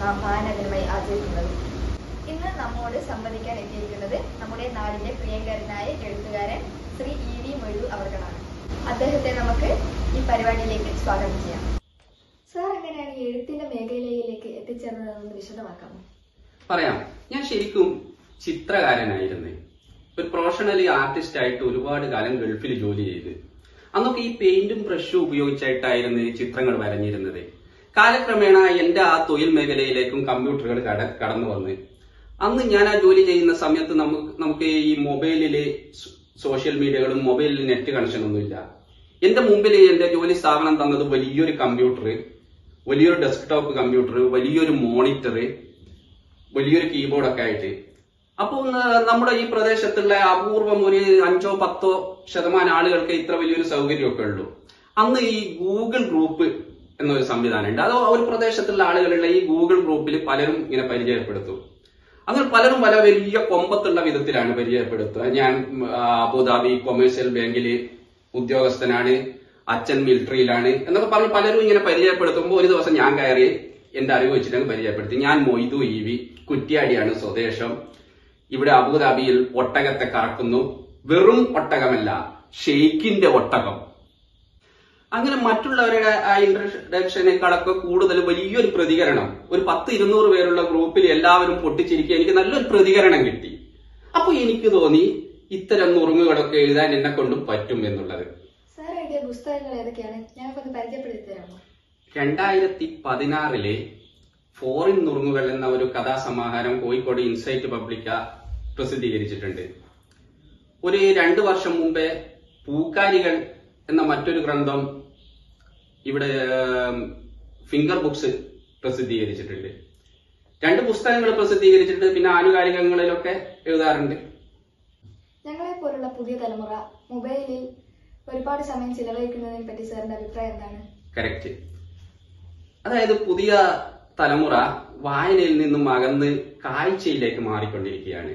നാം മാനദിനമായി ആചരിക്കുന്നത് ഇന്ന് നമ്മോട് സംവദിക്കാൻ എത്തിയിരിക്കുന്നത് നമ്മുടെ നാടിന്റെ പ്രിയങ്കരനായ എഴുത്തുകാരൻ ശ്രീ ഇ വി മൊയ്തു അവർകളാണ് അദ്ദേഹത്തെ നമുക്ക് ഈ പരിപാടിയിലേക്ക് സ്വാഗതം ചെയ്യാം സാർ എങ്ങനെയാണ് ഈ എഴുത്തിന്റെ മേഖലയിലേക്ക് എത്തിച്ചേർന്നതെന്ന് വിശദമാക്കാമോ പറയാം ഞാൻ ശരിക്കും ചിത്രകാരനായിരുന്നു ഒരു പ്രൊഫഷണലി ആർട്ടിസ്റ്റ് ആയിട്ട് ഒരുപാട് കാലം ഗൾഫിൽ ജോലി ചെയ്ത് അന്നൊക്കെ ഈ പെയിന്റും ബ്രഷും ഉപയോഗിച്ചായിട്ടായിരുന്നു ചിത്രങ്ങൾ വരഞ്ഞിരുന്നത് കാലക്രമേണ എന്റെ ആ തൊഴിൽ മേഖലയിലേക്കും കമ്പ്യൂട്ടറുകൾ കട കടന്നു വന്ന് അന്ന് ഞാൻ ആ ജോലി ചെയ്യുന്ന സമയത്ത് നമുക്ക് നമുക്ക് ഈ മൊബൈലില് സോ- സോഷ്യൽ മീഡിയകളും മൊബൈലിൽ നെറ്റ് കണക്ഷൻ ഒന്നുമില്ല എന്റെ മുമ്പിൽ എന്റെ ജോലി സ്ഥാപനം തന്നത് വലിയൊരു കമ്പ്യൂട്ടർ വലിയൊരു ഡെസ്ക്ടോപ്പ് കമ്പ്യൂട്ടർ വലിയൊരു മോണിറ്റർ വലിയൊരു കീബോർഡൊക്കെ ആയിട്ട് അപ്പോൾ നമ്മുടെ ഈ പ്രദേശത്തുള്ള അപൂർവം ഒരു അഞ്ചോ പത്തോ ശതമാനം ആളുകൾക്ക് ഇത്ര വലിയൊരു സൗകര്യമൊക്കെ ഉള്ളൂ അന്ന് ഈ ഗൂഗിൾ ഗ്രൂപ്പ് എന്നൊരു സംവിധാനം ഉണ്ട് അത് ഒരു പ്രദേശത്തുള്ള ആളുകളുള്ള ഈ ഗൂഗിൾ ഗ്രൂപ്പിൽ പലരും ഇങ്ങനെ പരിചയപ്പെടുത്തും അങ്ങനെ പലരും പല വലിയ കൊമ്പത്തുള്ള വിധത്തിലാണ് പരിചയപ്പെടുത്തുക ഞാൻ ഉം, ആ, അബുദാബി കൊമേഴ്സ്യൽ ബാങ്കിൽ ഉദ്യോഗസ്ഥനാണ് അച്ഛൻ മിലിറ്ററിയിലാണ് എന്നൊക്കെ പറഞ്ഞ് പലരും ഇങ്ങനെ പരിചയപ്പെടുത്തുമ്പോൾ ഒരു ദിവസം ഞാൻ കയറി എന്റെ അറിവ് വെച്ചിട്ട് പരിചയപ്പെടുത്തി ഞാൻ മൊയ്തു ഇ വി കുറ്റ്യാടിയാണ് സ്വദേശം ഇവിടെ അബുദാബിയിൽ ഒട്ടകത്തെ കറക്കുന്നു വെറും ഒട്ടകമല്ല ഷെയ്ഖിന്റെ ഒട്ടകം അങ്ങനെ മറ്റുള്ളവരുടെ ആ ഇൻട്രഡക്ഷനേക്കാളൊക്കെ കൂടുതൽ വലിയൊരു പ്രതികരണം ഒരു പത്ത് ഇരുന്നൂറ് പേരുള്ള ഗ്രൂപ്പിൽ എല്ലാവരും പൊട്ടിച്ചിരിക്കുക എനിക്ക് നല്ലൊരു പ്രതികരണം കിട്ടി അപ്പൊ എനിക്ക് തോന്നി ഇത്തരം നുറുങ്ങുകളൊക്കെ എഴുതാൻ എന്നെ കൊണ്ടും പറ്റും എന്നുള്ളത് സാർ എഴുതിയ പുസ്തകങ്ങൾ ഏതൊക്കെയാണ് ഞങ്ങൾക്കൊന്ന് പരിചയപ്പെടുത്തി തരാമോ രണ്ടായിരത്തി പതിനാറിലെ ഫോറിൻ നുറുങ്ങുകൾ എന്ന ഒരു കഥാസമാഹാരം കോഴിക്കോട് ഇൻസൈറ്റ് പബ്ലിക്ക പ്രസിദ്ധീകരിച്ചിട്ടുണ്ട് ഒരു രണ്ടു വർഷം മുമ്പേ പൂക്കാരികൾ എന്ന മറ്റൊരു ഗ്രന്ഥം ഇവിടെ ഏം, ഫിംഗർ ബുക്സ് പ്രസിദ്ധീകരിച്ചിട്ടുണ്ട് രണ്ട് പുസ്തകങ്ങൾ പ്രസിദ്ധീകരിച്ചിട്ടുണ്ട് പിന്നെ ആനുകാലികങ്ങളിലൊക്കെ എഴുതാറുണ്ട് ഞങ്ങളെ പോലുള്ള പുതിയ തലമുറ മൊബൈലിൽ ഒരുപാട് സമയം ചിലവഴിക്കുന്നതിനെ പറ്റി സാറിന്റെ അഭിപ്രായം എന്താണ് കറക്റ്റ് അതായത് പുതിയ തലമുറ വായനയിൽ നിന്നും അകന്ന് കാഴ്ചയിലേക്ക് മാറിക്കൊണ്ടിരിക്കുകയാണ്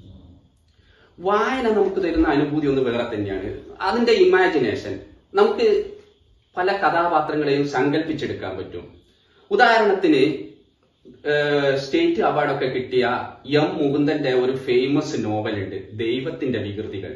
വായന നമുക്ക് തരുന്ന അനുഭൂതി ഒന്ന് വേറെ തന്നെയാണ് അതിന്റെ ഇമാജിനേഷൻ നമുക്ക് പല കഥാപാത്രങ്ങളെയും സങ്കല്പിച്ചെടുക്കാൻ പറ്റും ഉദാഹരണത്തിന് ഏഹ്, സ്റ്റേറ്റ് അവാർഡൊക്കെ കിട്ടിയ എം മുകുന്ദന്റെ ഒരു ഫേമസ് നോവലുണ്ട് ദൈവത്തിന്റെ വികൃതികൾ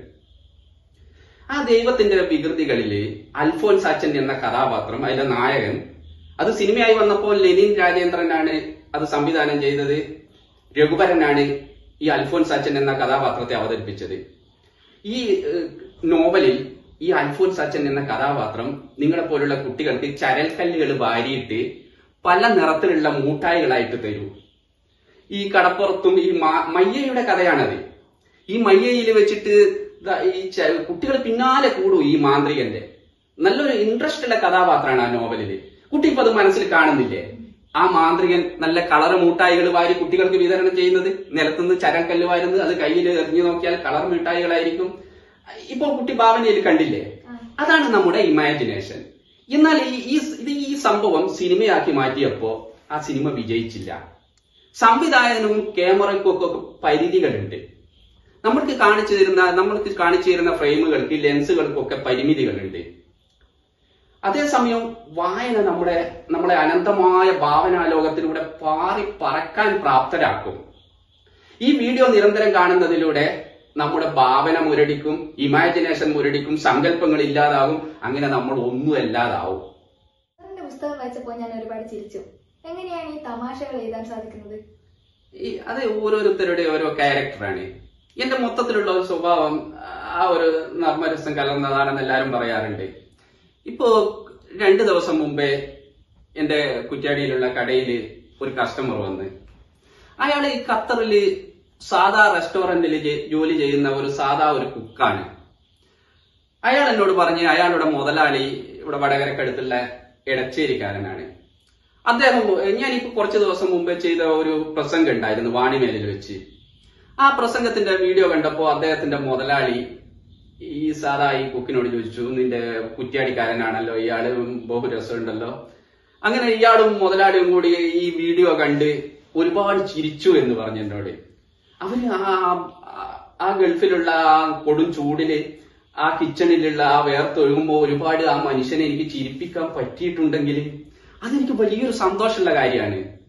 ആ ദൈവത്തിന്റെ വികൃതികളില് അൽഫോൻസ് അച്ഛൻ എന്ന കഥാപാത്രം അതിലെ നായകൻ അത് സിനിമയായി വന്നപ്പോൾ ലെനിൻ രാജേന്ദ്രനാണ് അത് സംവിധാനം ചെയ്തത് രഘുവരനാണ് ഈ അൽഫോൻസ് അച്ഛൻ എന്ന കഥാപാത്രത്തെ അവതരിപ്പിച്ചത് ഈ ഏഹ്, നോവലിൽ ഈ അൽഫോൻസ് അച്ഛൻ എന്ന കഥാപാത്രം നിങ്ങളെ പോലുള്ള കുട്ടികൾക്ക് ചരൽക്കല്ലുകൾ വാരിയിട്ട് പല നിറത്തിലുള്ള മൂട്ടായികളായിട്ട് തരൂ ഈ കടപ്പുറത്തും ഈ മ- മയ്യയുടെ കഥയാണത് ഈ മയ്യയിൽ വെച്ചിട്ട് ദാ ഈ കുട്ടികൾ പിന്നാലെ കൂടും ഈ മാന്ത്രികന്റെ നല്ലൊരു ഇൻട്രസ്റ്റ് ഉള്ള കഥാപാത്രമാണ് ആ നോവലില് കുട്ടി ഇപ്പൊ അത് മനസ്സിൽ കാണുന്നില്ലേ ആ മാന്ത്രികൻ നല്ല കളർ മൂട്ടായികൾ വാരി കുട്ടികൾക്ക് വിതരണം ചെയ്യുന്നത് നിലത്തുനിന്ന് ചരക്കല്ല് വാരുന്നത് അത് കയ്യിൽ എറിഞ്ഞു നോക്കിയാൽ കളർ മിഠായികളായിരിക്കും ഇപ്പോൾ കുട്ടി ഭാവനയിൽ കണ്ടില്ലേ അതാണ് നമ്മുടെ ഇമാജിനേഷൻ എന്നാൽ ഈ ഈ- ഇത് ഈ സംഭവം സിനിമയാക്കി മാറ്റിയപ്പോ ആ സിനിമ വിജയിച്ചില്ല സംവിധായകനും ക്യാമറയ്ക്കും ഒക്കെ പരിധികളുണ്ട് നമ്മൾക്ക് കാണിച്ചു തരുന്ന നമ്മൾക്ക് കാണിച്ചു തരുന്ന ഫ്രെയിമുകൾക്ക് ലെൻസുകൾക്കൊക്കെ പരിമിതികളുണ്ട് അതേസമയം വായന നമ്മുടെ നമ്മളെ അനന്തമായ ഭാവനാലോകത്തിലൂടെ പാറി പറക്കാൻ പ്രാപ്തരാക്കും ഈ വീഡിയോ നിരന്തരം കാണുന്നതിലൂടെ നമ്മുടെ ഭാവന മുരടിക്കും ഇമാജിനേഷൻ മുരടിക്കും സങ്കല്പങ്ങൾ ഇല്ലാതാകും അങ്ങനെ നമ്മൾ ഒന്നും അല്ലാതാവും സാറിന്റെ പുസ്തകം വായിച്ചപ്പോൾ ഞാൻ ഒരുപാട് ചിരിച്ചു എങ്ങനെയാണ് ഈ തമാശകൾ എഴുതാൻ സാധിക്കുന്നത് ഈ അത് ഓരോരുത്തരുടെ ഓരോ ക്യാരക്ടറാണ് എന്റെ മൊത്തത്തിലുള്ള ഒരു സ്വഭാവം ആ ഒരു നർമ്മരസം കലർന്നതാണെന്ന് എല്ലാവരും പറയാറുണ്ട് ഇപ്പോ രണ്ട് ദിവസം മുമ്പേ എന്റെ കുറ്റ്യാടിയിലുള്ള കടയിൽ ഒരു കസ്റ്റമർ വന്ന് അയാൾ ഈ ഖത്തറില് സാധാ റെസ്റ്റോറന്റിൽ ജോലി ചെയ്യുന്ന ഒരു സാധാ ഒരു കുക്കാണ് അയാൾ എന്നോട് പറഞ്ഞ് അയാളുടെ മുതലാളി ഇവിടെ വടകരക്കടുത്തുള്ള എടച്ചേരിക്കാരനാണ് അദ്ദേഹം ഞാനിപ്പോ കുറച്ച് ദിവസം മുമ്പ് ചെയ്ത ഒരു പ്രസംഗം ഉണ്ടായിരുന്നു വാണിമേലിൽ വെച്ച് ആ പ്രസംഗത്തിന്റെ വീഡിയോ കണ്ടപ്പോ അദ്ദേഹത്തിന്റെ മുതലാളി ഈ സാധാ ഈ കുക്കിനോട് ചോദിച്ചു നിന്റെ കുറ്റ്യാടിക്കാരനാണല്ലോ ഇയാള് ബഹുരസമുണ്ടല്ലോ അങ്ങനെ ഇയാളും മുതലാളിയും കൂടി ഈ വീഡിയോ കണ്ട് ഒരുപാട് ചിരിച്ചു എന്ന് പറഞ്ഞു എന്നോട് അവര് ആ ആ- ആ ഗൾഫിലുള്ള ആ കൊടും ചൂടില് ആ കിച്ചണിലുള്ള ആ വേർത്തൊഴുകുമ്പോ ഒരുപാട് ആ മനുഷ്യനെ എനിക്ക് ചിരിപ്പിക്കാൻ പറ്റിയിട്ടുണ്ടെങ്കിൽ അതെനിക്ക് വലിയൊരു സന്തോഷമുള്ള കാര്യമാണ്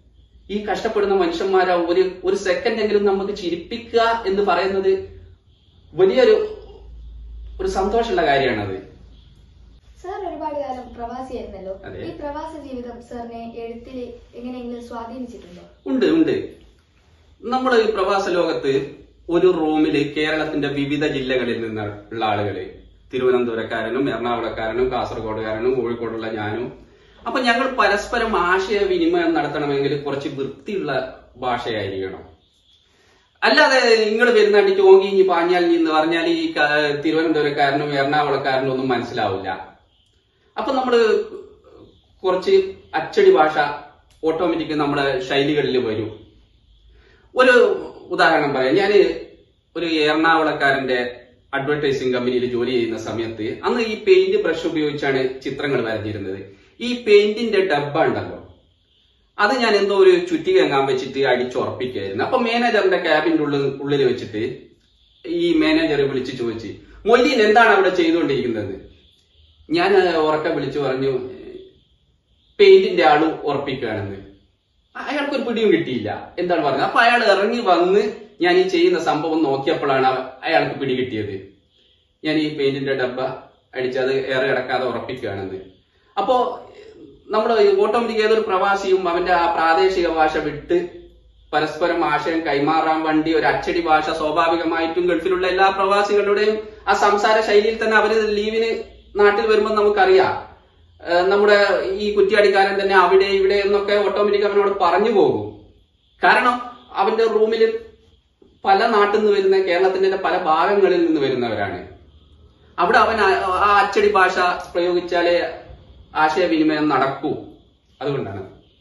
ഈ കഷ്ടപ്പെടുന്ന മനുഷ്യന്മാരെ ഒരു ഒരു സെക്കൻഡ് എങ്കിലും നമുക്ക് ചിരിപ്പിക്കുക എന്ന് പറയുന്നത് വലിയൊരു ഒരു സന്തോഷമുള്ള കാര്യമാണത് സാർ ഒരുപാട് കാലം പ്രവാസിയായിരുന്നല്ലോ അതെ. ഈ പ്രവാസ ജീവിതം സാറിനെ എഴുത്തിൽ എങ്ങനെയെങ്കിലും സ്വാധീനിച്ചിട്ടുണ്ടോ ഉണ്ട് ഉണ്ട് നമ്മൾ ഈ പ്രവാസ ലോകത്ത് ഒരു റൂമില് കേരളത്തിന്റെ വിവിധ ജില്ലകളിൽ നിന്നുള്ള ആളുകള് തിരുവനന്തപുരക്കാരനും എറണാകുളക്കാരനും കാസർഗോഡുകാരനും കോഴിക്കോടുള്ള ഞാനും അപ്പൊ ഞങ്ങൾ പരസ്പരം ആശയവിനിമയം നടത്തണമെങ്കിൽ കുറച്ച് വൃത്തിയുള്ള ഭാഷയായിരിക്കണം അല്ലാതെ നിങ്ങൾ വരുന്നണ്ടി ഓങ്ങിഞ്ഞ് പാഞ്ഞാൽ എന്ന് പറഞ്ഞാൽ ഈ ക- തിരുവനന്തപുരക്കാരനും എറണാകുളക്കാരനും ഒന്നും മനസ്സിലാവില്ല അപ്പൊ നമ്മള് കുറച്ച് അച്ചടി ഭാഷ ഓട്ടോമാറ്റിക് നമ്മുടെ ശൈലികളിൽ വരും ഒരു ഉദാഹരണം പറയാം ഞാൻ ഒരു എറണാകുളക്കാരന്റെ അഡ്വർടൈസിംഗ് കമ്പനിയിൽ ജോലി ചെയ്യുന്ന സമയത്ത് അന്ന് ഈ പെയിന്റ് ബ്രഷ് ഉപയോഗിച്ചാണ് ചിത്രങ്ങൾ വരഞ്ഞിരുന്നത് ഈ പെയിന്റിന്റെ ഡബ്ബ ഉണ്ടല്ലോ അത് ഞാൻ എന്തോ ഒരു ചുറ്റി കങ്ങാൻ വെച്ചിട്ട് അടിച്ചുറപ്പിക്കുകയായിരുന്നു അപ്പൊ മാനേജറിന്റെ ക്യാബിന്റെ ഉള്ളിൽ ഉള്ളിൽ വെച്ചിട്ട് ഈ മാനേജർ വിളിച്ച് ചോദിച്ചു മൊയ്തീൻ എന്താണ് അവിടെ ചെയ്തുകൊണ്ടിരിക്കുന്നത് ഞാൻ ഉറക്കെ വിളിച്ചു പറഞ്ഞു പെയിന്റിന്റെ ആള് ഉറപ്പിക്കുകയാണെന്ന് അയാൾക്ക് ഒരു പിടിയും കിട്ടിയില്ല എന്താണ് പറഞ്ഞത് അപ്പൊ അയാൾ ഇറങ്ങി വന്ന് ഞാൻ ഈ ചെയ്യുന്ന സംഭവം നോക്കിയപ്പോഴാണ് അവ- അയാൾക്ക് പിടി കിട്ടിയത് ഞാൻ ഈ പെയിന്റിന്റെ ഡബ്ബ അടിച്ചത് ഏറെ കിടക്കാതെ ഉറപ്പിക്കുകയാണെന്ന് അപ്പോ നമ്മൾ ഓട്ടോമാറ്റിക് ഏതൊരു പ്രവാസിയും അവന്റെ ആ പ്രാദേശിക ഭാഷ വിട്ട് പരസ്പരം ആശയം കൈമാറാൻ വേണ്ടി ഒരു അച്ചടി ഭാഷ സ്വാഭാവികമായിട്ടും ഗൾഫിലുള്ള എല്ലാ പ്രവാസികളുടെയും ആ സംസാര ശൈലിയിൽ തന്നെ അവര് ലീവിന് നാട്ടിൽ വരുമ്പോൾ നമുക്കറിയാം ഏഹ് നമ്മുടെ ഈ കുറ്റിയാടിക്കാരൻ തന്നെ അവിടെ ഇവിടെ എന്നൊക്കെ ഓട്ടോമാറ്റിക് അവനോട് പറഞ്ഞു പോകും കാരണം അവന്റെ റൂമിൽ പല നാട്ടിൽ നിന്ന് വരുന്ന കേരളത്തിന്റെ പല ഭാഗങ്ങളിൽ നിന്ന് വരുന്നവരാണ് അവിടെ അവൻ ആ ആ അച്ചടി ഭാഷ പ്രയോഗിച്ചാലേ ആശയവിനിമയം നടക്കൂ അതുകൊണ്ടാണ്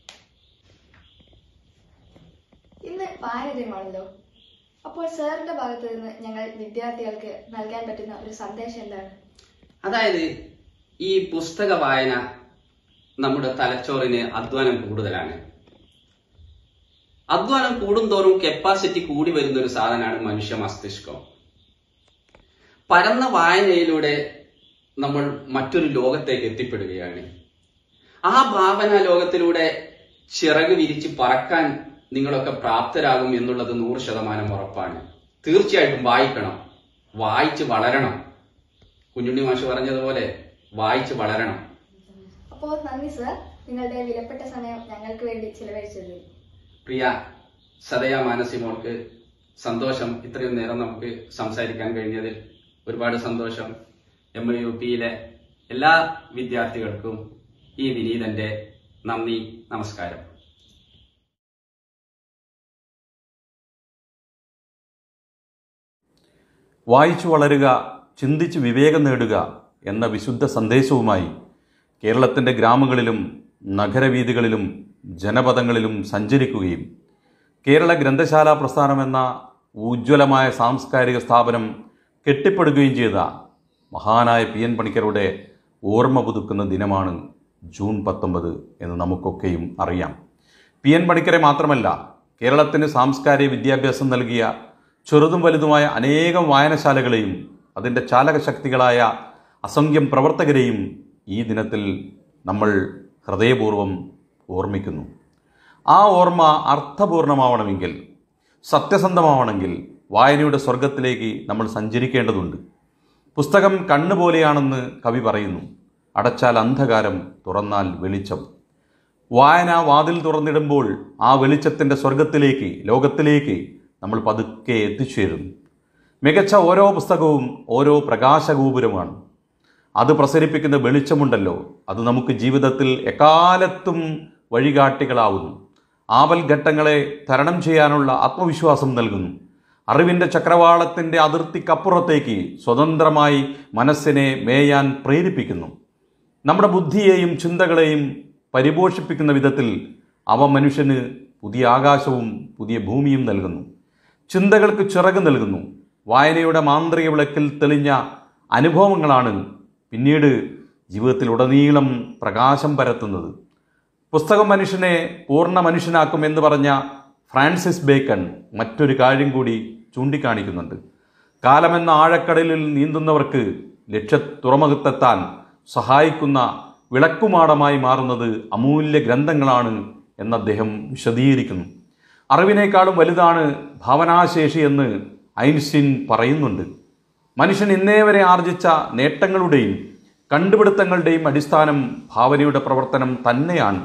ഇന്ന് വായനദിനമാണല്ലോ അപ്പോൾ സാറിന്റെ ഭാഗത്ത് നിന്ന് ഞങ്ങൾ വിദ്യാർത്ഥികൾക്ക് നൽകാൻ പറ്റുന്ന ഒരു സന്ദേശം എന്താണ് അതായത് ഈ പുസ്തക വായന നമ്മുടെ തലച്ചോറിന് അധ്വാനം കൂടുതലാണ് അധ്വാനം കൂടുന്തോറും കപ്പാസിറ്റി കൂടി വരുന്ന ഒരു സാധനമാണ് മനുഷ്യ മസ്തിഷ്കം പരന്ന വായനയിലൂടെ നമ്മൾ മറ്റൊരു ലോകത്തേക്ക് എത്തിപ്പെടുകയാണ് ആ ഭാവന ലോകത്തിലൂടെ ചിറക് വിരിച്ച് പറക്കാൻ നിങ്ങളൊക്കെ പ്രാപ്തരാകും എന്നുള്ളത് നൂറ് ശതമാനം ഉറപ്പാണ് തീർച്ചയായിട്ടും വായിക്കണം വായിച്ച് വളരണം കുഞ്ഞുണ്ണി മാഷ് പറഞ്ഞതുപോലെ വായിച്ച് വളരണം അപ്പോൾ നന്ദി സാർ നിങ്ങളുടെ വിലപ്പെട്ട സമയം ഞങ്ങൾക്ക് വേണ്ടി ചിലവഴിച്ചത് പ്രിയ സദയ മാനസിമോൾക്ക് സന്തോഷം ഇത്രയും നേരം നമുക്ക് സംസാരിക്കാൻ കഴിഞ്ഞതിൽ ഒരുപാട് സന്തോഷം എം യു പിയിലെ എല്ലാ വിദ്യാർത്ഥികൾക്കും ഈ വിനീതന്റെ നന്ദി നമസ്കാരം വായിച്ചു വളരുക ചിന്തിച്ച് വിവേകം നേടുക എന്ന വിശുദ്ധ സന്ദേശവുമായി കേരളത്തിൻ്റെ ഗ്രാമങ്ങളിലും നഗരവീഥികളിലും ജനപദങ്ങളിലും സഞ്ചരിക്കുകയും കേരള ഗ്രന്ഥശാല പ്രസ്ഥാനം എന്ന ഉജ്ജ്വലമായ സാംസ്കാരിക സ്ഥാപനം കെട്ടിപ്പടുകയും ചെയ്ത മഹാനായ പി എൻ പണിക്കരുടെ ഓർമ്മ പുതുക്കുന്ന ദിനമാണ് ജൂൺ പത്തൊമ്പത് എന്ന് നമുക്കൊക്കെയും അറിയാം പി എൻ പണിക്കരെ മാത്രമല്ല കേരളത്തിന് സാംസ്കാരിക വിദ്യാഭ്യാസം നൽകിയ ചെറുതും വലുതുമായ അനേകം വായനശാലകളെയും അതിൻ്റെ ചാലകശക്തികളായ അസംഖ്യം പ്രവർത്തകരെയും ഈ ദിനത്തിൽ നമ്മൾ ഹൃദയപൂർവ്വം ഓർമ്മിക്കുന്നു ആ ഓർമ്മ അർത്ഥപൂർണമാവണമെങ്കിൽ സത്യസന്ധമാവണമെങ്കിൽ വായനയുടെ സ്വർഗത്തിലേക്ക് നമ്മൾ സഞ്ചരിക്കേണ്ടതുണ്ട് പുസ്തകം കണ്ണുപോലെയാണെന്ന് കവി പറയുന്നു അടച്ചാൽ അന്ധകാരം തുറന്നാൽ വെളിച്ചം വായന വാതിൽ തുറന്നിടുമ്പോൾ ആ വെളിച്ചത്തിൻ്റെ സ്വർഗത്തിലേക്ക് ലോകത്തിലേക്ക് നമ്മൾ പതുക്കെ എത്തിച്ചേരുന്നു മികച്ച ഓരോ പുസ്തകവും ഓരോ പ്രകാശഗോപുരമാണ് അത് പ്രസരിപ്പിക്കുന്ന വെളിച്ചമുണ്ടല്ലോ അത് നമുക്ക് ജീവിതത്തിൽ എക്കാലത്തും വഴികാട്ടികളാവുന്നു ആപൽഘട്ടങ്ങളെ തരണം ചെയ്യാനുള്ള ആത്മവിശ്വാസം നൽകുന്നു അറിവിൻ്റെ ചക്രവാളത്തിൻ്റെ അതിർത്തിക്കപ്പുറത്തേക്ക് സ്വതന്ത്രമായി മനസ്സിനെ മേയാൻ പ്രേരിപ്പിക്കുന്നു നമ്മുടെ ബുദ്ധിയെയും ചിന്തകളെയും പരിപോഷിപ്പിക്കുന്ന വിധത്തിൽ അവ മനുഷ്യന് പുതിയ ആകാശവും പുതിയ ഭൂമിയും നൽകുന്നു ചിന്തകൾക്ക് ചിറക് നൽകുന്നു വായനയുടെ മാന്ത്രിക വിളക്കിൽ തെളിഞ്ഞ അനുഭവങ്ങളാണ് പിന്നീട് ജീവിതത്തിലുടനീളം പ്രകാശം പരത്തുന്നത് പുസ്തകം മനുഷ്യനെ പൂർണ്ണ മനുഷ്യനാക്കും എന്ന് പറഞ്ഞ ഫ്രാൻസിസ് ബേക്കൺ മറ്റൊരു കാര്യം കൂടി ചൂണ്ടിക്കാണിക്കുന്നുണ്ട് കാലമെന്ന ആഴക്കടലിൽ നീന്തുന്നവർക്ക് ലക്ഷ്യ തുറമുഖത്തെത്താൻ സഹായിക്കുന്ന വിളക്കുമാടമായി മാറുന്നത് അമൂല്യ ഗ്രന്ഥങ്ങളാണ് എന്ന് അദ്ദേഹം വിശദീകരിക്കുന്നു അറിവിനേക്കാളും വലുതാണ് ഭാവനാശേഷി എന്ന് ഐൻസ്റ്റീൻ പറയുന്നുണ്ട് മനുഷ്യൻ ഇന്നേ വരെ ആർജിച്ച നേട്ടങ്ങളുടെയും കണ്ടുപിടുത്തങ്ങളുടെയും അടിസ്ഥാനം ഭാവനയുടെ പ്രവർത്തനം തന്നെയാണ്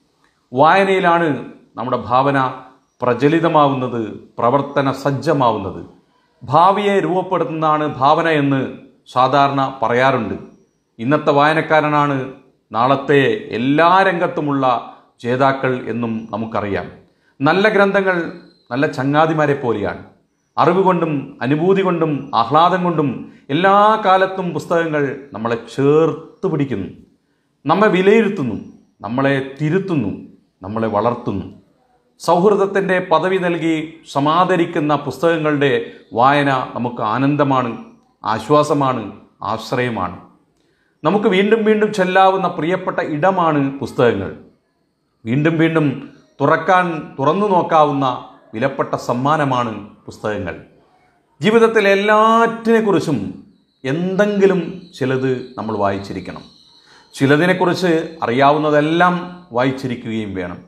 വായനയിലാണ് നമ്മുടെ ഭാവന പ്രചലിതമാവുന്നത് പ്രവർത്തന സജ്ജമാവുന്നത് ഭാവിയെ രൂപപ്പെടുത്തുന്നതാണ് ഭാവന എന്ന് സാധാരണ പറയാറുണ്ട് ഇന്നത്തെ വായനക്കാരനാണ് നാളത്തെ എല്ലാ രംഗത്തുമുള്ള ജേതാക്കൾ എന്നും നമുക്കറിയാം നല്ല ഗ്രന്ഥങ്ങൾ നല്ല ചങ്ങാതിമാരെ പോലെയാണ് അറിവ് കൊണ്ടും അനുഭൂതി കൊണ്ടും ആഹ്ലാദം കൊണ്ടും എല്ലാ കാലത്തും പുസ്തകങ്ങൾ നമ്മളെ ചേർത്ത് പിടിക്കുന്നു നമ്മെ വിലയിരുത്തുന്നു നമ്മളെ തിരുത്തുന്നു നമ്മളെ വളർത്തുന്നു സൗഹൃദത്തിൻ്റെ പദവി നൽകി സമാദരിക്കുന്ന പുസ്തകങ്ങളുടെ വായന നമുക്ക് ആനന്ദമാണ് ആശ്വാസമാണ് ആശ്രയമാണ് നമുക്ക് വീണ്ടും വീണ്ടും ചെല്ലാവുന്ന പ്രിയപ്പെട്ട ഇടമാണ് പുസ്തകങ്ങൾ വീണ്ടും വീണ്ടും തുറക്കാൻ തുറന്നു നോക്കാവുന്ന വിലപ്പെട്ട സമ്മാനമാണ് പുസ്തകങ്ങൾ ജീവിതത്തിലെ എല്ലാറ്റിനെക്കുറിച്ചും എന്തെങ്കിലും ചിലത് നമ്മൾ വായിച്ചിരിക്കണം ചിലതിനെക്കുറിച്ച് അറിയാവുന്നതെല്ലാം വായിച്ചിരിക്കുകയും വേണം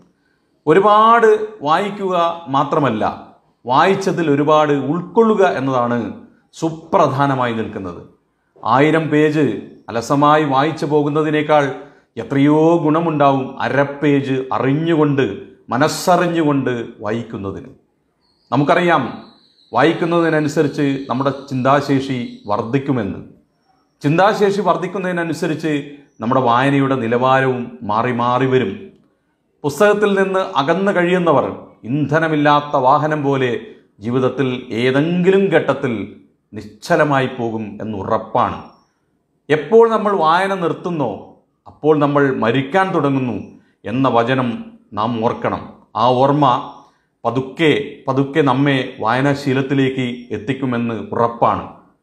ഒരുപാട് വായിക്കുക മാത്രമല്ല വായിച്ചതിൽ ഒരുപാട് ഉൾക്കൊള്ളുക എന്നതാണ് സുപ്രധാനമായി നിൽക്കുന്നത് ആയിരം പേജ് അലസമായി വായിച്ചു പോകുന്നതിനേക്കാൾ എത്രയോ ഗുണമുണ്ടാവും അര പേജ് അറിഞ്ഞുകൊണ്ട് മനസ്സറിഞ്ഞുകൊണ്ട് വായിക്കുന്നതിന് നമുക്കറിയാം വായിക്കുന്നതിനനുസരിച്ച് നമ്മുടെ ചിന്താശേഷി വർദ്ധിക്കുമെന്ന് ചിന്താശേഷി വർദ്ധിക്കുന്നതിനനുസരിച്ച് നമ്മുടെ വായനയുടെ നിലവാരവും മാറി മാറി വരും പുസ്തകത്തിൽ നിന്ന് അകന്നു കഴിയുന്നവർ ഇന്ധനമില്ലാത്ത വാഹനം പോലെ ജീവിതത്തിൽ ഏതെങ്കിലും ഘട്ടത്തിൽ നിശ്ചലമായി പോകും എന്നുറപ്പാണ് എപ്പോൾ നമ്മൾ വായന നിർത്തുന്നോ അപ്പോൾ നമ്മൾ മരിക്കാൻ തുടങ്ങുന്നു എന്ന വചനം നാം ഓർക്കണം ആ ഓർമ്മ പതുക്കെ പതുക്കെ നമ്മെ വായനാശീലത്തിലേക്ക് എത്തിക്കുമെന്ന് ഉറപ്പാണ്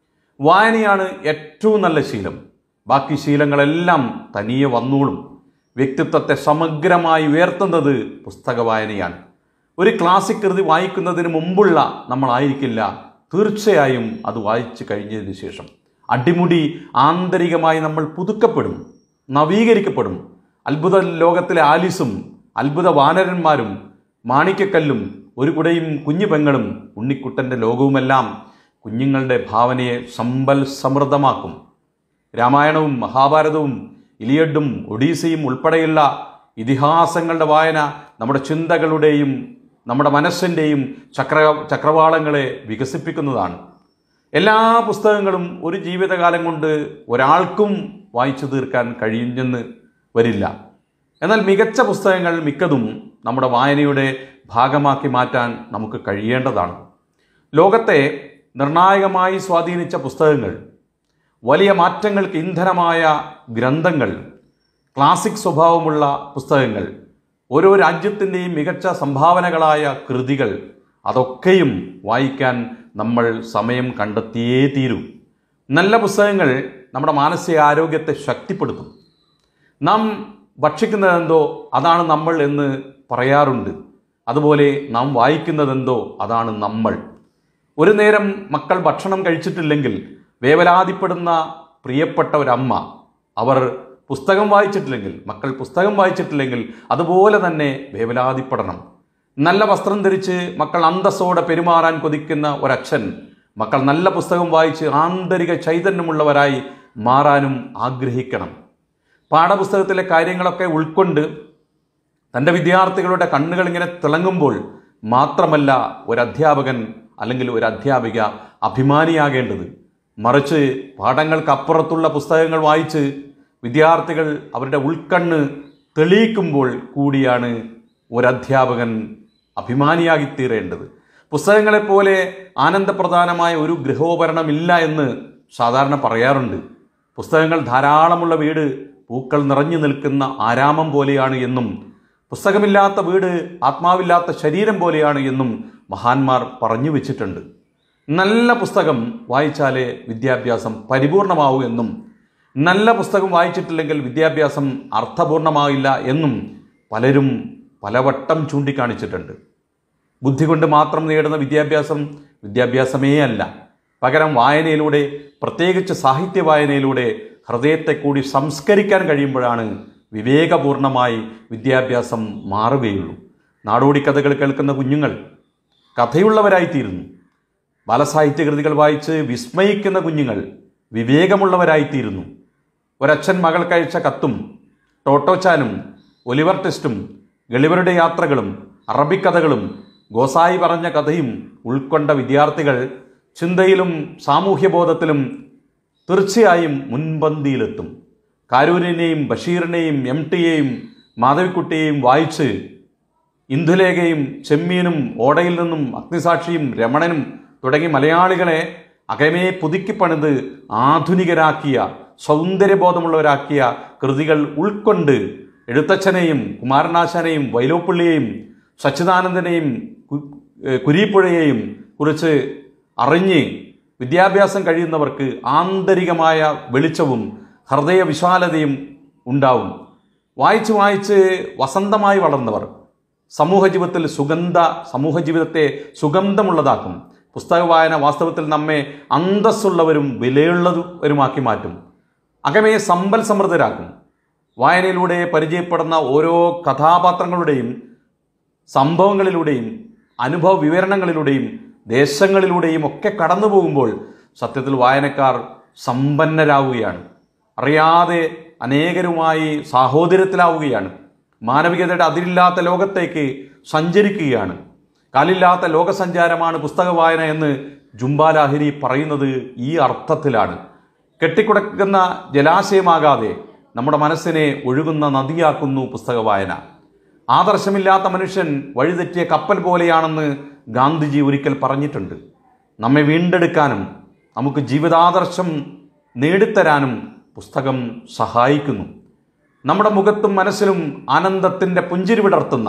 വായനയാണ് ഏറ്റവും നല്ല ശീലം ബാക്കി ശീലങ്ങളെല്ലാം തനിയെ വന്നോളും വ്യക്തിത്വത്തെ സമഗ്രമായി ഉയർത്തുന്നത് പുസ്തക വായനയാണ് ഒരു ക്ലാസിക് കൃതി വായിക്കുന്നതിന് മുമ്പുള്ള നമ്മളായിരിക്കില്ല തീർച്ചയായും അത് വായിച്ചു കഴിഞ്ഞതിന് ശേഷം അടിമുടി ആന്തരികമായി നമ്മൾ പുതുക്കപ്പെടും നവീകരിക്കപ്പെടും അത്ഭുത ലോകത്തിലെ ആലിസും അത്ഭുത വാനരന്മാരും മാണിക്കക്കല്ലും ഒരു കുടയും കുഞ്ഞു പെങ്ങളും ഉണ്ണിക്കുട്ടൻ്റെ ലോകവുമെല്ലാം കുഞ്ഞുങ്ങളുടെ ഭാവനയെ സമ്പൽ സമൃദ്ധമാക്കും രാമായണവും മഹാഭാരതവും ഇലിയഡും ഒഡീസയും ഉൾപ്പെടെയുള്ള ഇതിഹാസങ്ങളുടെ വായന നമ്മുടെ ചിന്തകളുടെയും നമ്മുടെ മനസ്സിൻ്റെയും ചക്ര ചക്രവാളങ്ങളെ വികസിപ്പിക്കുന്നതാണ് എല്ലാ പുസ്തകങ്ങളും ഒരു ജീവിതകാലം കൊണ്ട് ഒരാൾക്കും വായിച്ചു തീർക്കാൻ കഴിയുമെന്ന് വരില്ല എന്നാൽ മികച്ച പുസ്തകങ്ങൾ മിക്കതും നമ്മുടെ വായനയുടെ ഭാഗമാക്കി മാറ്റാൻ നമുക്ക് കഴിയേണ്ടതാണ് ലോകത്തെ നിർണായകമായി സ്വാധീനിച്ച പുസ്തകങ്ങൾ വലിയ മാറ്റങ്ങൾക്ക് ഇന്ധനമായ ഗ്രന്ഥങ്ങൾ ക്ലാസിക് സ്വഭാവമുള്ള പുസ്തകങ്ങൾ ഓരോ രാജ്യത്തിൻ്റെയും മികച്ച സംഭാവനകളായ കൃതികൾ അതൊക്കെയും വായിക്കാൻ നമ്മൾ സമയം കണ്ടെത്തിയേ തീരൂ നല്ല പുസ്തകങ്ങൾ നമ്മുടെ മാനസികാരോഗ്യത്തെ ശക്തിപ്പെടുത്തും നാം ഭക്ഷിക്കുന്നതെന്തോ അതാണ് നമ്മൾ എന്ന് പറയാറുണ്ട് അതുപോലെ നാം വായിക്കുന്നതെന്തോ അതാണ് നമ്മൾ ഒരു നേരം മക്കൾ ഭക്ഷണം കഴിച്ചിട്ടില്ലെങ്കിൽ വേവലാതിപ്പെടുന്ന പ്രിയപ്പെട്ട ഒരമ്മ അവർ പുസ്തകം വായിച്ചിട്ടില്ലെങ്കിൽ മക്കൾ പുസ്തകം വായിച്ചിട്ടില്ലെങ്കിൽ അതുപോലെ തന്നെ വേവലാതിപ്പെടണം നല്ല വസ്ത്രം ധരിച്ച് മക്കൾ അന്തസ്സോടെ പെരുമാറാൻ കൊതിക്കുന്ന ഒരച്ഛൻ മക്കൾ നല്ല പുസ്തകം വായിച്ച് ആന്തരിക ചൈതന്യമുള്ളവരായി മാറാനും ആഗ്രഹിക്കണം പാഠപുസ്തകത്തിലെ കാര്യങ്ങളൊക്കെ ഉൾക്കൊണ്ട് തൻ്റെ വിദ്യാർത്ഥികളുടെ കണ്ണുകൾ ഇങ്ങനെ തിളങ്ങുമ്പോൾ മാത്രമല്ല ഒരു അധ്യാപകൻ അല്ലെങ്കിൽ ഒരു അധ്യാപിക അഭിമാനിയാകേണ്ടത് മറിച്ച് പാഠങ്ങൾക്കപ്പുറത്തുള്ള പുസ്തകങ്ങൾ വായിച്ച് വിദ്യാർത്ഥികൾ അവരുടെ ഉൾക്കണ്ണ് തെളിയിക്കുമ്പോൾ കൂടിയാണ് ഒരധ്യാപകൻ അഭിമാനിയാകിത്തീരേണ്ടത് പുസ്തകങ്ങളെപ്പോലെ ആനന്ദപ്രധാനമായ ഒരു ഗൃഹോപകരണമില്ല എന്ന് സാധാരണ പറയാറുണ്ട് പുസ്തകങ്ങൾ ധാരാളമുള്ള വീട് പൂക്കൾ നിറഞ്ഞു നിൽക്കുന്ന ആരാമം പോലെയാണ് എന്നും പുസ്തകമില്ലാത്ത വീട് ആത്മാവില്ലാത്ത ശരീരം പോലെയാണ് എന്നും മഹാന്മാർ പറഞ്ഞു വെച്ചിട്ടുണ്ട് നല്ല പുസ്തകം വായിച്ചാലേ വിദ്യാഭ്യാസം പരിപൂർണമാവൂ എന്നും നല്ല പുസ്തകം വായിച്ചിട്ടില്ലെങ്കിൽ വിദ്യാഭ്യാസം അർത്ഥപൂർണമാവില്ല എന്നും പലരും പലവട്ടം ചൂണ്ടിക്കാണിച്ചിട്ടുണ്ട് ബുദ്ധി കൊണ്ട് മാത്രം നേടുന്ന വിദ്യാഭ്യാസം വിദ്യാഭ്യാസമേ അല്ല പകരം വായനയിലൂടെ പ്രത്യേകിച്ച് സാഹിത്യ വായനയിലൂടെ ഹൃദയത്തെ കൂടി സംസ്കരിക്കാൻ കഴിയുമ്പോഴാണ് വിവേകപൂർണമായി വിദ്യാഭ്യാസം മാറുകയുള്ളൂ നാടോടി കഥകൾ കേൾക്കുന്ന കുഞ്ഞുങ്ങൾ കഥയുള്ളവരായിത്തീരുന്നു ബാലസാഹിത്യ കൃതികൾ വായിച്ച് വിസ്മയിക്കുന്ന കുഞ്ഞുങ്ങൾ വിവേകമുള്ളവരായിത്തീരുന്നു ഒരച്ഛൻ മകൾക്കയച്ച കത്തും ടോട്ടോച്ചാനും ഒലിവർ ടെസ്റ്റും ഗളിവരുടെ യാത്രകളും അറബിക്കഥകളും ഗോസായി പറഞ്ഞ കഥയും ഉൾക്കൊണ്ട വിദ്യാർത്ഥികൾ ചിന്തയിലും സാമൂഹ്യബോധത്തിലും തീർച്ചയായും മുൻപന്തിയിലെത്തും കാരൂരിനെയും ബഷീറിനെയും എം ടിയെയും മാധവിക്കുട്ടിയെയും വായിച്ച് ഇന്ദുലേഖയും ചെമ്മീനും ഓടയിൽ നിന്നും അഗ്നിസാക്ഷിയും രമണനും തുടങ്ങി മലയാളികളെ അകമേ പുതുക്കിപ്പണിത് ആധുനികരാക്കിയ സൗന്ദര്യബോധമുള്ളവരാക്കിയ കൃതികൾ ഉൾക്കൊണ്ട് എഴുത്തച്ഛനെയും കുമാരനാശാനെയും വൈലോപ്പിള്ളിയെയും സച്ചിദാനന്ദനെയും കു- ഏഹ് കുരീപ്പുഴയെയും കുറിച്ച് അറിഞ്ഞ് വിദ്യാഭ്യാസം കഴിയുന്നവർക്ക് ആന്തരികമായ വെളിച്ചവും ഹൃദയ വിശാലതയും ഉണ്ടാവും വായിച്ച് വായിച്ച് വസന്തമായി വളർന്നവർ സമൂഹ ജീവിതത്തിൽ സുഗന്ധ സമൂഹ ജീവിതത്തെ സുഗന്ധമുള്ളതാക്കും പുസ്തക വായന വാസ്തവത്തിൽ നമ്മെ അന്തസ്സുള്ളവരും വിലയുള്ളവരുമാക്കി മാറ്റും അകമേ സമ്പൽ സമൃദ്ധരാക്കും വായനയിലൂടെ പരിചയപ്പെടുന്ന ഓരോ കഥാപാത്രങ്ങളുടെയും സംഭവങ്ങളിലൂടെയും അനുഭവ വിവരണങ്ങളിലൂടെയും ദേശങ്ങളിലൂടെയും ഒക്കെ കടന്നു പോകുമ്പോൾ സത്യത്തിൽ വായനക്കാർ സമ്പന്നരാവുകയാണ് അറിയാതെ അനേകരുമായി സാഹോദര്യത്തിലാവുകയാണ് മാനവികതയുടെ അതിരില്ലാത്ത ലോകത്തേക്ക് സഞ്ചരിക്കുകയാണ് കാലില്ലാത്ത ലോകസഞ്ചാരമാണ് പുസ്തക വായന എന്ന് ജുംബാലാഹിരി പറയുന്നത് ഈ അർത്ഥത്തിലാണ് കെട്ടിക്കുടക്കുന്ന ജലാശയമാകാതെ നമ്മുടെ മനസ്സിനെ ഒഴുകുന്ന നദിയാക്കുന്നു പുസ്തക വായന ആദർശമില്ലാത്ത മനുഷ്യൻ വഴിതെറ്റിയ കപ്പൽ പോലെയാണെന്ന് ഗാന്ധിജി ഒരിക്കൽ പറഞ്ഞിട്ടുണ്ട് നമ്മെ വീണ്ടെടുക്കാനും നമുക്ക് ജീവിതാദർശം നേടിത്തരാനും പുസ്തകം സഹായിക്കുന്നു നമ്മുടെ മുഖത്തും മനസ്സിലും ആനന്ദത്തിൻ്റെ പുഞ്ചിരി വിടർത്തുന്ന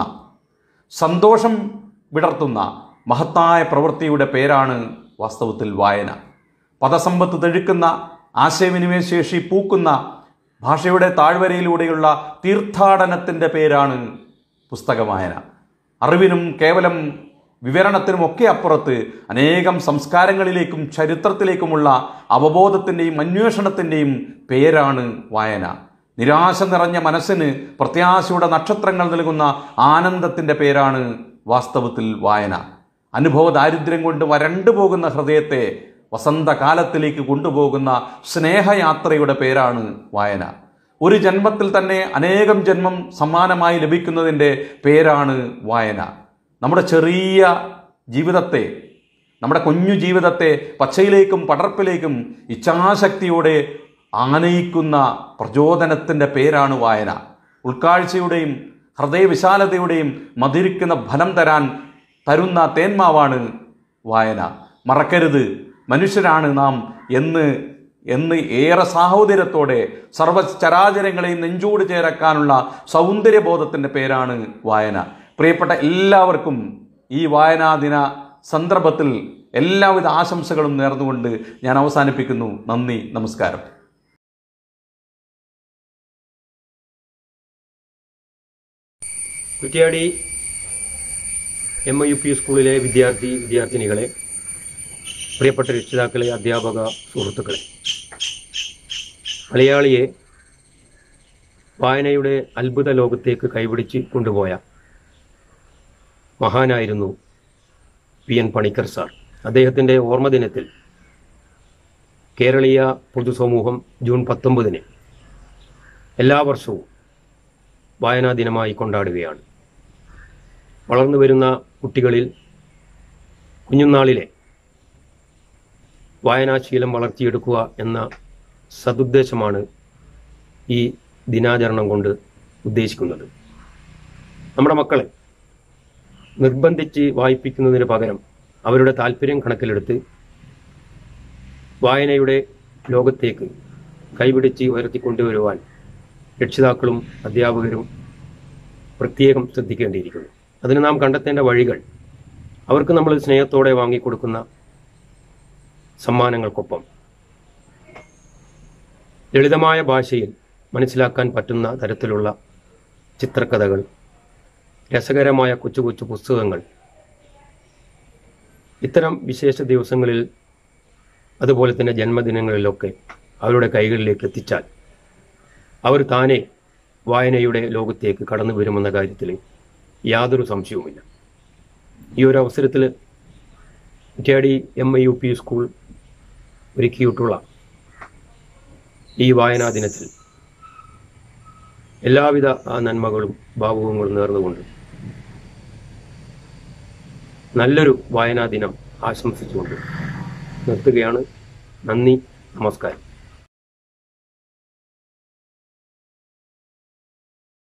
സന്തോഷം വിടർത്തുന്ന മഹത്തായ പ്രവൃത്തിയുടെ പേരാണ് വാസ്തവത്തിൽ വായന പദസമ്പത്ത് തെഴുക്കുന്ന ആശയവിനിമയ ശേഷി പൂക്കുന്ന ഭാഷയുടെ താഴ്വരയിലൂടെയുള്ള തീർത്ഥാടനത്തിൻ്റെ പേരാണ് പുസ്തക വായന അറിവിനും കേവലം വിവരണത്തിനും ഒക്കെ അപ്പുറത്ത് അനേകം സംസ്കാരങ്ങളിലേക്കും ചരിത്രത്തിലേക്കുമുള്ള അവബോധത്തിൻ്റെയും അന്വേഷണത്തിൻ്റെയും പേരാണ് വായന നിരാശ നിറഞ്ഞ മനസ്സിന് പ്രത്യാശയുടെ നക്ഷത്രങ്ങൾ നൽകുന്ന ആനന്ദത്തിൻ്റെ പേരാണ് വാസ്തവത്തിൽ വായന അനുഭവ ദാരിദ്ര്യം കൊണ്ട് വരണ്ടു പോകുന്ന ഹൃദയത്തെ വസന്തകാലത്തിലേക്ക് കൊണ്ടുപോകുന്ന സ്നേഹയാത്രയുടെ പേരാണ് വായന ഒരു ജന്മത്തിൽ തന്നെ അനേകം ജന്മം സമ്മാനമായി ലഭിക്കുന്നതിൻ്റെ പേരാണ് വായന നമ്മുടെ ചെറിയ ജീവിതത്തെ നമ്മുടെ കുഞ്ഞു ജീവിതത്തെ പച്ചയിലേക്കും പടർപ്പിലേക്കും ഇച്ഛാശക്തിയോടെ ആനയിക്കുന്ന പ്രചോദനത്തിൻ്റെ പേരാണ് വായന ഉൾക്കാഴ്ചയുടെയും ഹൃദയവിശാലതയുടെയും മധുരിക്കുന്ന ഫലം തരാൻ തരുന്ന തേന്മാവാണ് വായന മറക്കരുത് മനുഷ്യരാണ് നാം എന്ന് എന്ന് ഏറെ സാഹോദര്യത്തോടെ സർവചരാചരങ്ങളെയും നെഞ്ചോട് ചേരക്കാനുള്ള സൗന്ദര്യബോധത്തിൻ്റെ പേരാണ് വായന പ്രിയപ്പെട്ട എല്ലാവർക്കും ഈ വായനാ ദിന സന്ദർഭത്തിൽ എല്ലാവിധ ആശംസകളും നേർന്നുകൊണ്ട് ഞാൻ അവസാനിപ്പിക്കുന്നു നന്ദി നമസ്കാരം Kuttiady M I U P സ്കൂളിലെ വിദ്യാർത്ഥി വിദ്യാർത്ഥിനികളെ പ്രിയപ്പെട്ട രക്ഷിതാക്കളെ അധ്യാപക സുഹൃത്തുക്കളെ മലയാളിയെ വായനയുടെ അത്ഭുത ലോകത്തേക്ക് കൈപിടിച്ച് കൊണ്ടുപോയ മഹാനായിരുന്നു പി എൻ പണിക്കർ സാർ അദ്ദേഹത്തിൻ്റെ ഓർമ്മദിനത്തിൽ കേരളീയ പൊതുസമൂഹം ജൂൺ പത്തൊമ്പതിന് എല്ലാ വർഷവും വായനാ ദിനമായി കൊണ്ടാടുകയാണ് വളർന്നു വരുന്ന കുട്ടികളിൽ കുഞ്ഞുനാളിലെ വായനാശീലം വളർത്തിയെടുക്കുക എന്ന സതുദ്ദേശമാണ് ഈ ദിനാചരണം കൊണ്ട് ഉദ്ദേശിക്കുന്നത് നമ്മുടെ മക്കളെ നിർബന്ധിച്ച് വായിപ്പിക്കുന്നതിന് പകരം അവരുടെ താല്പര്യം കണക്കിലെടുത്ത് വായനയുടെ ലോകത്തേക്ക് കൈപിടിച്ച് ഉയർത്തിക്കൊണ്ടുവരുവാൻ രക്ഷിതാക്കളും അധ്യാപകരും പ്രത്യേകം ശ്രദ്ധിക്കേണ്ടിയിരിക്കുന്നു അതിന് നാം കണ്ടെത്തേണ്ട വഴികൾ അവർക്ക് നമ്മൾ സ്നേഹത്തോടെ വാങ്ങിക്കൊടുക്കുന്ന സമ്മാനങ്ങൾക്കൊപ്പം ലളിതമായ ഭാഷയിൽ മനസ്സിലാക്കാൻ പറ്റുന്ന തരത്തിലുള്ള ചിത്രകഥകൾ രസകരമായ കൊച്ചു കൊച്ചു പുസ്തകങ്ങൾ ഇത്തരം വിശേഷ ദിവസങ്ങളിൽ അതുപോലെ തന്നെ ജന്മദിനങ്ങളിലൊക്കെ അവരുടെ കൈകളിലേക്ക് എത്തിച്ചാൽ അവർ താനെ വായനയുടെ ലോകത്തേക്ക് കടന്നു വരുമെന്ന കാര്യത്തിൽ യാതൊരു സംശയവുമില്ല ഈ ഒരു അവസരത്തിൽ Kuttiady M I U P school ഒരുക്കിയിട്ടുള്ള ഈ വായനാ ദിനത്തിൽ എല്ലാവിധ ആ നന്മകളും ഭാവുകങ്ങളും നേർന്നുകൊണ്ട് നല്ലൊരു വായനാ ദിനം ആശംസിച്ചുകൊണ്ട് നിർത്തുകയാണ് നന്ദി നമസ്കാരം